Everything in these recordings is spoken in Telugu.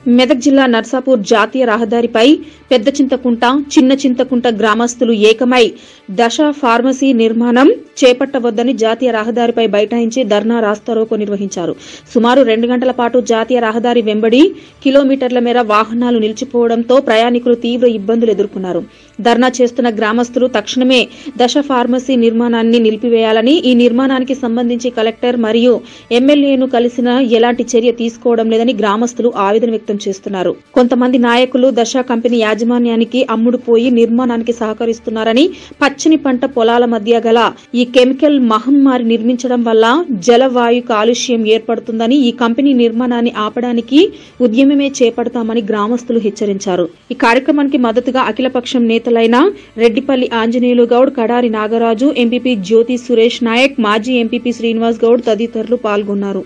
మెదక్ జిల్లా నర్సాపూర్ జాతీయ రహదారిపై పెద్ద చింతకుంట చిన్న చింతకుంట గ్రామస్తులు ఏకమై దశ ఫార్మసీ నిర్మాణం చేపట్టవద్దని జాతీయ రహదారిపై బైఠాయించి ధర్నా రాస్తారోకో నిర్వహించారు సుమారు రెండు గంటల పాటు జాతీయ రహదారి వెంబడి కిలోమీటర్ల మేర వాహనాలు నిలిచిపోవడంతో ప్రయాణికులు తీవ్ర ఇబ్బందులు ఎదుర్కొన్నారు ధర్నా చేస్తున్న గ్రామస్తులు తక్షణమే దశ ఫార్మసీ నిర్మాణాన్ని నిలిపివేయాలని ఈ నిర్మాణానికి సంబంధించి కలెక్టర్ మరియు ఎమ్మెల్యేను కలిసిన ఎలాంటి చర్య తీసుకోవడం లేదని గ్రామస్తులు ఆవేదన వ్యక్తం చేస్తున్నారు కొంతమంది నాయకులు దశ కంపెనీ యాజమాన్యానికి అమ్ముడుపోయి నిర్మాణానికి సహకరిస్తున్నారని పచ్చని పంట పొలాల మధ్య గల ఈ కెమికల్ మహమ్మారి నిర్మించడం వల్ల జలవాయు కాలుష్యం ఏర్పడుతుందని ఈ కంపెనీ నిర్మాణాన్ని ఆపడానికి ఉద్యమమే చేపడతామని గ్రామస్తులు హెచ్చరించారు ఈ కార్యక్రమానికి మద్దతుగా అఖిలపక్షం నేతలైన రెడ్డిపల్లి ఆంజనేయులు గౌడ్ కడారి నాగరాజు ఎంపీపీ జ్యోతి సురేష్ నాయక్ మాజీ ఎంపీపీ శ్రీనివాస్ గౌడ్ తదితరులు పాల్గొన్నారు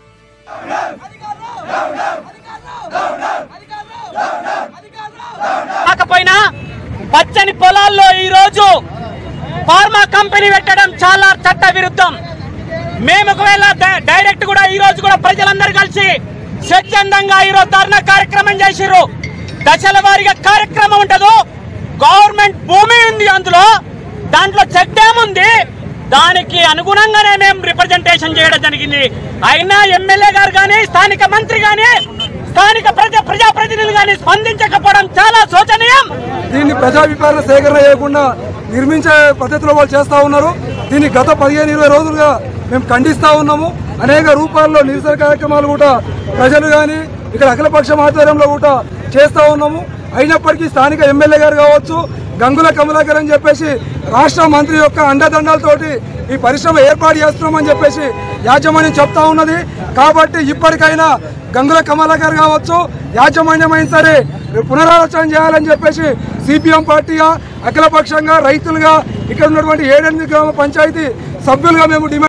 కాకపోయినా పచ్చని పొలాల్లో ఈ రోజు ఫార్మా కంపెనీ పెట్టడం చాలా చట్ట విరుద్ధం మేము ఒకవేళ డ- డైరెక్ట్ కూడా ఈ రోజు కూడా ప్రజలందరూ కలిసి స్వచ్ఛందంగా ఈ రోజు ధర్నా కార్యక్రమం చేసిర్రు దశల వారీగా కార్యక్రమం ఉంటదు గవర్నమెంట్ భూమి ఉంది అందులో దాంట్లో చెక్ డ్యామ్ ఉంది దానికి అనుగుణంగానే మేము రిప్రజెంటేషన్ చేయడం జరిగింది అయినా ఎమ్మెల్యే గారు కానీ స్థానిక మంత్రి కానీ స్థానిక ప్రజా ప్రజాప్రతినిధులు కానీ స్పందించకపోవడం చాలా శోచనీయం దీన్ని ప్రజాభిప్రాయాల సేకరణ చేయకుండా నిర్మించే పద్ధతిలో వాళ్ళు చేస్తా ఉన్నారు దీన్ని గత పదిహేను ఇరవై రోజులుగా మేము ఖండిస్తా ఉన్నాము అనేక రూపాల్లో నిరసన కార్యక్రమాలు కూడా ప్రజలు కానీ ఇక్కడ అఖిలపక్షం ఆధ్వర్యంలో కూడా చేస్తా ఉన్నాము అయినప్పటికీ స్థానిక ఎమ్మెల్యే గారు కావచ్చు గంగుల కమలాకర్ అని చెప్పేసి రాష్ట్ర మంత్రి యొక్క అండదండాలతోటి ఈ పరిశ్రమ ఏర్పాటు చేస్తున్నామని చెప్పేసి యాజమాన్యం చెప్తా ఉన్నది కాబట్టి ఇప్పటికైనా గంగుల కమలాకర్ కావచ్చు యాజమాన్యమైన సరే పునరాలోచన చేయాలని చెప్పేసి సిపిఎం పార్టీగా అఖిలపక్షంగా రైతులుగా ఇక్కడ ఉన్నటువంటి ఏడెనిమిది గ్రామ పంచాయతీ సభ్యులుగా మేము డిమాండ్